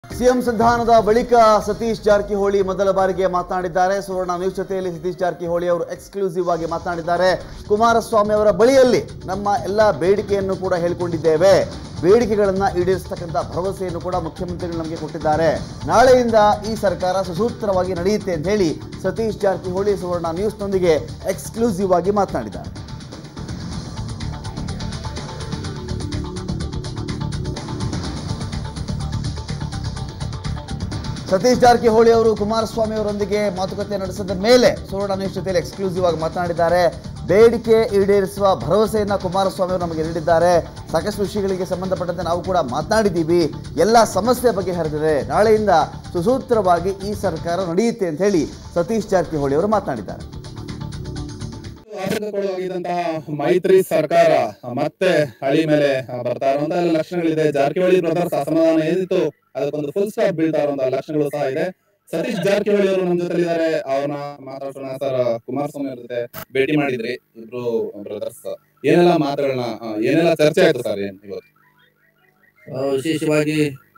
CM ಸಂಧಾನದ ಬಳಿಕ ಸತೀಶ್ ಜಾರಕಿಹೊಳಿ ಮೊದಲ ಬಾರಿಗೆ ಮಾತನಾಡಿದ್ದಾರೆ ಸುವರ್ಣ ನ್ಯೂಸ್ ಜೊತೆಯಲ್ಲಿ ಸತೀಶ್ ಜಾರಕಿಹೊಳಿ ಅವರು ಎಕ್ಸ್ಕ್ಲೂಸಿವ್ ಆಗಿ ಮಾತನಾಡಿದ್ದಾರೆ ಕುಮಾರಸ್ವಾಮಿ ಅವರ ಬಳಿಯಲ್ಲಿ ನಮ್ಮ ಎಲ್ಲ ಬೇಡಿಕೆಯನ್ನು ಕೂಡ ಹೇಳಿಕೊಂಡಿದ್ದೇವೆ ಬೇಡಿಕೆಗಳನ್ನು ಈಡೇರಿಸತಕ್ಕಂಥ ಭರವಸೆಯನ್ನು ಕೂಡ ಮುಖ್ಯಮಂತ್ರಿಗಳು ನಮಗೆ ಕೊಟ್ಟಿದ್ದಾರೆ ನಾಳೆಯಿಂದ ಈ ಸರ್ಕಾರ ಸುಸೂತ್ರವಾಗಿ ನಡೆಯುತ್ತೆ ಅಂತ ಹೇಳಿ ಸತೀಶ್ ಜಾರಕಿಹೊಳಿ ಸುವರ್ಣ ನ್ಯೂಸ್ನೊಂದಿಗೆ ಎಕ್ಸ್ಕ್ಲೂಸಿವ್ ಆಗಿ ಮಾತನಾಡಿದ್ದಾರೆ ಸತೀಶ್ ಜಾರಕಿಹೊಳಿ ಅವರು ಕುಮಾರಸ್ವಾಮಿ ಅವರೊಂದಿಗೆ ಮಾತುಕತೆ ನಡೆಸಿದ ಮೇಲೆ ಸುವರ್ಣ ನ್ಯೂಸ್ ಜೊತೆಯಲ್ಲಿ ಎಕ್ಸ್ಕ್ಲೂಸಿವ್ ಆಗಿ ಮಾತನಾಡಿದ್ದಾರೆ ಬೇಡಿಕೆ ಈಡೇರಿಸುವ ಭರವಸೆಯನ್ನು ಕುಮಾರಸ್ವಾಮಿ ಅವರು ನಮಗೆ ನೀಡಿದ್ದಾರೆ ಸಾಕಷ್ಟು ವಿಷಯಗಳಿಗೆ ಸಂಬಂಧಪಟ್ಟಂತೆ ನಾವು ಕೂಡ ಮಾತನಾಡಿದ್ದೀವಿ ಎಲ್ಲ ಸಮಸ್ಯೆ ಬಗ್ಗೆ ಹರಿದಿದೆ ನಾಳೆಯಿಂದ ಸುಸೂತ್ರವಾಗಿ ಈ ಸರ್ಕಾರ ನಡೆಯುತ್ತೆ ಅಂತ ಹೇಳಿ ಸತೀಶ್ ಜಾರಕಿಹೊಳಿ ಅವರು ಮಾತನಾಡಿದ್ದಾರೆ ಆತಂಕಕ್ಕೊಳಗಾಗಿದ್ದಂತಹ ಮೈತ್ರಿ ಸರ್ಕಾರ ಮತ್ತೆ ಹಳಿ ಮೇಲೆ ಬರ್ತಾ ಇರುವಂತಹ ಎಲ್ಲ ಲಕ್ಷಣಗಳಿದೆ ಜಾರಕಿಹೊಳಿ ಬ್ರದರ್ಸ್ ಅಸಮಾಧಾನ ಏನಿತ್ತು ಅದಕ್ಕೊಂದು ಫುಲ್ ಸ್ಟಾಪ್ ಬೀಳ್ತಾ ಇರುವಂತಹ ಲಕ್ಷಣಗಳು ಸಹ ಇದೆ ಸತೀಶ್ ಜಾರಕಿಹೊಳಿ ಅವರು ನಮ್ಮ ಜೊತೆ ಇದ್ದಾರೆ ಅವ್ರನ್ನ ಮಾತಾಡೋಣ ಸರ್ ಕುಮಾರಸ್ವಾಮಿ ಅವ್ರ ಜೊತೆ ಭೇಟಿ ಮಾಡಿದ್ರಿ ಇಬ್ರು ಬ್ರದರ್ಸ್ ಏನೆಲ್ಲ ಮಾತುಗಳನ್ನ ಆ, ಏನೆಲ್ಲ ಚರ್ಚೆ ಆಯ್ತು ಸರ್ ಏನ್ ಇವತ್ತು ಆ, ವಿಶೇಷವಾಗಿ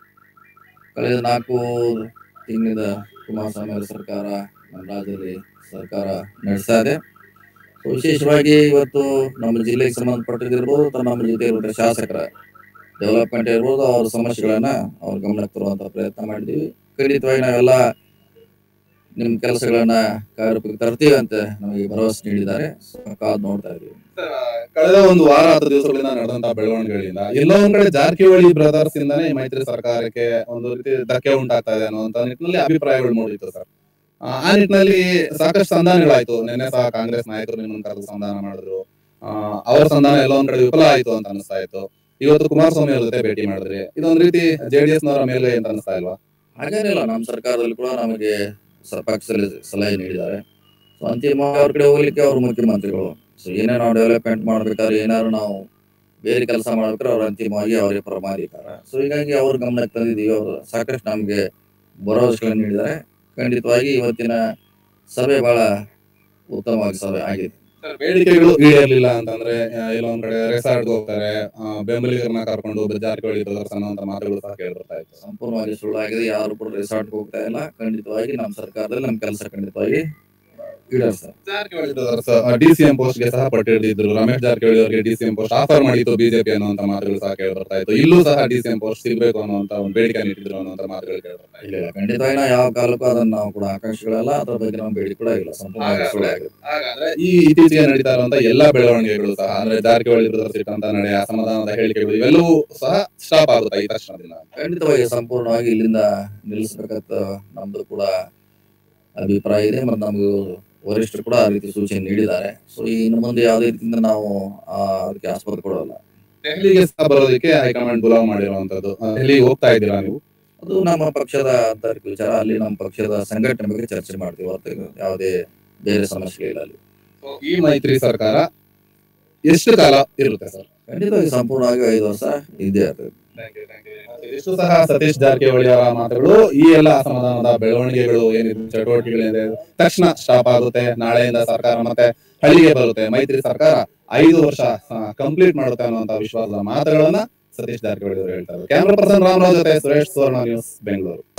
ಕಳೆದ ನಾಲ್ಕು ತಿಂಗಳಿಂದ ಕುಮಾರಸ್ವಾಮಿ ಅವರ ಸರ್ಕಾರ ನಮ್ಮ ರಾಜ್ಯದಲ್ಲಿ ಸರ್ಕಾರ ನಡೆಸ್ತಾ ಇದೆ ಸೊ, ವಿಶೇಷವಾಗಿ ಇವತ್ತು ನಮ್ಮ ಜಿಲ್ಲೆಗೆ ಸಂಬಂಧಪಟ್ಟಿರ್ಬೋದು ಅಥವಾ ನಮ್ಮ ಜೊತೆ ಇರುವಂತಹ ಶಾಸಕರ ಡೆವಲಪ್ಮೆಂಟ್ ಇರ್ಬೋದು ಅವ್ರ ಸಮಸ್ಯೆಗಳನ್ನ ಅವ್ರ ಗಮನಕ್ಕೆ ತರುವಂತ ಪ್ರಯತ್ನ ಮಾಡಿದೀವಿ ಖಂಡಿತವಾಗಿ ನಾವೆಲ್ಲ ನಿಮ್ ಕೆಲಸಗಳನ್ನ ಕಾರ್ಯರೂಪಕ್ಕೆ ತರ್ತೀವಿ ಅಂತ ನಮಗೆ ಭರವಸೆ ನೀಡಿದ್ದಾರೆ ಸೊ, ಕಾದ್ ನೋಡ್ತಾ ಇದೀವಿ ಕಳೆದ ಒಂದು ವಾರ ಹತ್ತು ದಿವಸಗಳಿಂದ ನಡೆದಂತಹ ಬೆಳವಣಿಗೆಗಳಿಂದ ಎಲ್ಲೋ ಒಂದ್ ಕಡೆ ಜಾರಕಿಹೊಳಿ ಬ್ರದರ್ಸ್ ಇಂದಾನೆ ಈ ಮೈತ್ರಿ ಸರ್ಕಾರಕ್ಕೆ ಒಂದು ರೀತಿ ಧಕ್ಕೆ ಉಂಟಾಗ್ತಾ ಇದೆ ಅನ್ನುವಂತ ನಿಟ್ಟಿನಲ್ಲಿ ಅಭಿಪ್ರಾಯಗಳು ಮೂಡಿತ್ತು ಸರ್ ಆ ಆ ನಿಟ್ಟಿನಲ್ಲಿ ಸಾಕಷ್ಟು ಸಂಧಾನಗಳಾಯ್ತು ನಿನ್ನೆ ಸಹ ಕಾಂಗ್ರೆಸ್ ನಾಯಕರು ನಿಮ್ಮನ್ನ ಕರೆದು ಸಂಧಾನ ಮಾಡಿದ್ರು ಆ, ಅವರ ಸಂಧಾನ ಎಲ್ಲೋ ಒಂದ್ ಕಡೆ ವಿಫಲ ಆಯ್ತು ಅಂತ ಅನಿಸ್ತಾ ಇತ್ತು ಇವತ್ತು ಕುಮಾರಸ್ವಾಮಿ ಅವ್ರ ಜೊತೆ ಭೇಟಿ ಮಾಡಿದ್ರಿ ಇದೊಂದ್ ರೀತಿ ಜೆಡಿಎಸ್ ನವರ ಮೇಲೆ ಅಂತ ಅನಿಸ್ತಾ ಇಲ್ವಾ ಹಾಗೇನಿಲ್ಲ ನಮ್ಮ ಸರ್ಕಾರದಲ್ಲಿ ಕೂಡ ನಮಗೆ ಸ- ಪಕ್ಷದಲ್ಲಿ ಸಲಹೆ ನೀಡಿದ್ದಾರೆ ಸೊ ಅಂತಿಮವಾಗಿ ಅವ್ರ ಕಡೆ ಹೋಗ್ಲಿಕ್ಕೆ ಅವ್ರ ಮುಖ್ಯಮಂತ್ರಿಗಳು ಸೊ ಏನೇ ನಾವು ಡೆವಲಪ್ಮೆಂಟ್ ಮಾಡ್ಬೇಕಾದ್ರೆ ಏನಾದ್ರು ನಾವು ಬೇರೆ ಕೆಲಸ ಮಾಡ್ಬೇಕಾದ್ರೆ ಅವ್ರು ಅಂತಿಮವಾಗಿ ಅವರೇ ಪರಮಾಧಿಕಾರ ಸೊ ಹೀಗಾಗಿ ಅವ್ರ ಗಮನಕ್ಕೆ ತಂದಿದ್ದೀವಿ ಅವರು ಸಾಕಷ್ಟು ನಮಗೆ ಭರವಸೆಗಳನ್ನು ನೀಡಿದ್ದಾರೆ ಖಂಡಿತವಾಗಿ ಇವತ್ತಿನ ಸಭೆ ಬಹಳ ಉತ್ತಮವಾಗಿ ಸಭೆ ಆಗಿದೆ ಸರ್, ಬೇಡಿಕೆಗಳು ಈಡೇರ್ಲಿಲ್ಲ ಅಂತಂದ್ರೆ ಆ, ಎಲ್ಲೋ ಒಂದ್ ಕಡೆ ರೆಸಾರ್ಟ್ ಹೋಗ್ತಾರೆ ಆ, ಬೆಂಬಲಿಗರನ್ನ ಕರ್ಕೊಂಡು ಜಾರಕಿಹೊಳಿ ಬ್ರದರ್ಸ್ ಅನ್ನುವಂತ ಮಾತುಗಳು ಸಹ ಕೇಳಿ ಬರ್ತಾ ಇತ್ತು ಸಂಪೂರ್ಣವಾಗಿ ಸುಳ್ಳಾಗಿದೆ ಯಾರು ಕೂಡ ರೆಸಾರ್ಟ್ಗೆ ಹೋಗ್ತಾ ಇಲ್ಲ ಖಂಡಿತವಾಗಿ ನಮ್ಮ ಸರ್ಕಾರದಲ್ಲಿ ನಮ್ಮ ಕೆಲಸ ಖಂಡಿತವಾಗಿ ಈಡೇರಿಸ್ತಾರೆ Jarkiholi brothers D C M post ಗೆ ಸಹ ಪಟ್ಟಿಡಿದ್ರು ರಮೇಶ್ ಜಾರಕಿಹೊಳಿ ಅವರಿಗೆ D C M post offer ಮಾಡಿತ್ತು ಬಿಜೆಪಿ ಅನ್ನುವಂತ ಮಾತುಗಳು ಸಹ ಕೇಳಿ ಬರ್ತಾ ಇತ್ತು ಇಲ್ಲೂ ಸಹ ಡಿ ಸಿ ಎಂ ಪೋಸ್ಟ್ ಸಿಗ್ಬೇಕು ಅನ್ನುವಂತ ಒಂದು ಬೇಡಿಕೆ ನೀಡಿದ್ರು ಅನ್ನುವಂತ ಮಾತುಗಳು ಕೇಳಿ ಬರ್ತಾ ಇಲ್ಲ ಇಲ್ಲ ಖಂಡಿತವಾಗಿ ನಾವು ಯಾವ ಕಾಲಕ್ಕೂ ಅದನ್ನ ನಾವು ಕೂಡ ಆಕಾಂಕ್ಷೆಗಳಲ್ಲ ಅದ್ರ ಬಗ್ಗೆ ನಾವು ಬೇಡಿ ಕೂಡ ಇಲ್ಲ ಸಂಪೂರ್ಣವಾಗಿ ಸುಳ್ಳು ಆಗಿದೆ ಹಾಗಾದ್ರೆ ಈ ಇತ್ತೀಚೆಗೆ ನಡೀತಾ ಇರುವಂತ ಎಲ್ಲಾ ಬೆಳವಣಿಗೆಗಳು ಸಹ ಅಂದ್ರೆ ಜಾರಕಿಹೊಳಿ ಬ್ರದರ್ಸ್ ಇಟ್ಟಂತ ನಡೆ ಅಸಮಾಧಾನದ ಹೇಳಿಕೆಗಳು ಇವೆಲ್ಲವೂ ಸಹ ಸ್ಟಾಪ್ ಆಗುತ್ತಾ ಈ ತಕ್ಷಣದಿಂದ ಖಂಡಿತವಾಗಿ ಸಂಪೂರ್ಣವಾಗಿ ಇಲ್ಲಿಂದ ನಿಲ್ಲಿಸ್ಬೇಕಂತ ನಮ್ದು ಕೂಡ ಅಭಿಪ್ರಾಯ ಇದೆ ಮತ್ತು ನಮಗೂ ವರಿಷ್ಠರು ಕೂಡ ಆ ರೀತಿ ಸೂಚನೆ ನೀಡಿದ್ದಾರೆ ಸೊ ಇನ್ನು ಮುಂದೆ ಯಾವುದೇ ರೀತಿಯಿಂದ ನಾವು ಆ, ಅದಕ್ಕೆ ಆಸ್ಪದ ಕೊಡೋಲ್ಲ ದೆಹಲಿಗೆ ಸಹ ಬರೋದಕ್ಕೆ ಹೈಕಮಾಂಡ್ ಬುಲಾವ್ ಮಾಡಿರುವಂತದ್ದು ದೆಹಲಿಗೆ ಹೋಗ್ತಾ ಇದ್ದೀರಾ ನೀವು ಅದು ನಮ್ಮ ಪಕ್ಷದ ಆಂತರಿಕ ವಿಚಾರ ಅಲ್ಲಿ ನಮ್ಮ ಪಕ್ಷದ ಸಂಘಟನೆ ಬಗ್ಗೆ ಚರ್ಚೆ ಮಾಡ್ತೀವಿ ಹೊರತು ಯಾವುದೇ ಬೇರೆ ಸಮಸ್ಯೆ ಇಲ್ಲ ಅಲ್ಲಿ ಈ ಮೈತ್ರಿ ಸರ್ಕಾರ ಎಷ್ಟು ಕಾಲ ಇರುತ್ತೆ ಸರ್ ಖಂಡಿತವಾಗಿ ಸಂಪೂರ್ಣವಾಗಿ ಐದು ವರ್ಷ ಇದ್ದೇ ಇರ್ತದೆ ಇಷ್ಟು ಸಹ ಸತೀಶ್ ಜಾರಕಿಹೊಳಿ ಅವರ ಮಾತುಗಳು ಈ ಎಲ್ಲ ಅಸಮಾಧಾನದ ಬೆಳವಣಿಗೆಗಳು ಏನಿದೆ ಚಟುವಟಿಕೆಗಳಿದೆ ತಕ್ಷಣ ಸ್ಟಾಪ್ ಆಗುತ್ತೆ ನಾಳೆಯಿಂದ ಸರ್ಕಾರ ಮತ್ತೆ ಹಳ್ಳಿಗೆ ಬರುತ್ತೆ ಮೈತ್ರಿ ಸರ್ಕಾರ ಐದು ವರ್ಷ ಕಂಪ್ಲೀಟ್ ಮಾಡುತ್ತೆ ಅನ್ನುವಂತ ವಿಶ್ವಾಸದ ಮಾತುಗಳನ್ನ ಸತೀಶ್ ಜಾರಕಿಹೊಳಿ ಅವರು ಹೇಳ್ತಾರೆ ಕ್ಯಾಮ್ರಾ ಪರ್ಸನ್ ರಾಮರಾವ್ ಜೊತೆ ಸುರೇಶ್ ಸುವರ್ಣ ನ್ಯೂಸ್ ಬೆಂಗಳೂರು